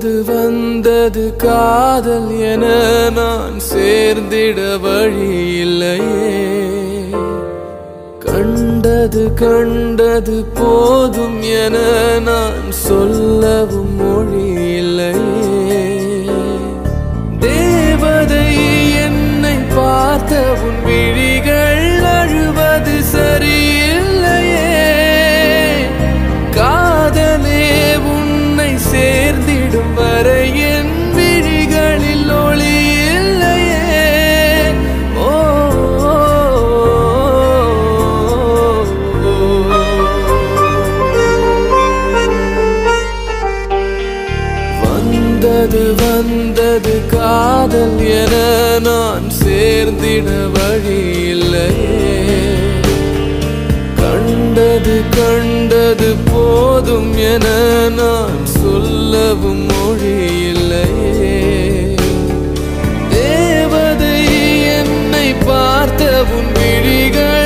வந்தது வந்தது காதல் என நான் சேர்ந்திட வழி இல்லையே கண்டது கண்டது போதும் என நான் சொல்லவும் மொழி இல்லையே தேவதை என்னை பார்த்த உன் விழிகள் அழுவது சரியில்லையே காதலே உன்னை சேர்ந்திடும் வரை என் விழிகளில் ஒளி இல்லையே ஓ, வந்தது வந்தது காதல் என நான் சேர்ந்திட வழி இல்லையே கண்டது கண்டது போதும் என நான் சொல்லவும் மொழி இல்லையே தேவதை என்னை பார்த்த உன் விழிகள்